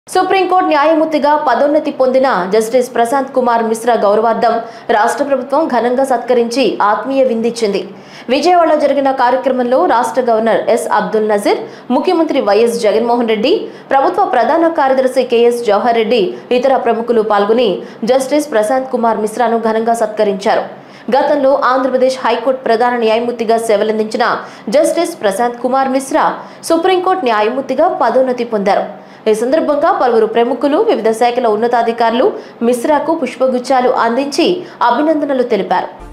supreme court న్యాయమూర్తిగా పదోన్నతి పొందిన జస్టిస్ ప్రశాంత్ కుమార్ మిశ్రా గౌరవార్థం రాష్ట్ర ప్రభుత్వం ఘనంగా సత్కరించి ఆత్మీయ విందిచ్చింది విజయవాడలో జరిగిన కార్యక్రమంలో రాష్ట్ర గవర్నర్ ఎస్ అబ్దుల్ నజీర్ ముఖ్యమంత్రి వైఎస్ జగన్మోహన్ రెడ్డి ప్రభుత్వ ప్రధాన కార్యదర్శి కెఎస్ జవహర్ రెడ్డి ఇతర ప్రముఖులు పాల్గొని జస్టిస్ ప్రశాంత్ కుమార్ మిశ్రాను ఘనంగా సత్కరించారు గతంలో ఆంధ్రప్రదేశ్ హైకోర్టు ప్రధాన న్యాయమూర్తిగా సేవలందించిన జస్టిస్ ప్రశాంత్ కుమార్ మిశ్రా సుప్రీంకోర్టు న్యాయమూర్తిగా పదోన్నతి పొందారు ఈ సందర్భంగా పలువురు ప్రముఖులు వివిధ శాఖల ఉన్నతాధికారులు మిశ్రాకు పుష్పగుచ్చాలు అందించి అభినందనలు తెలిపారు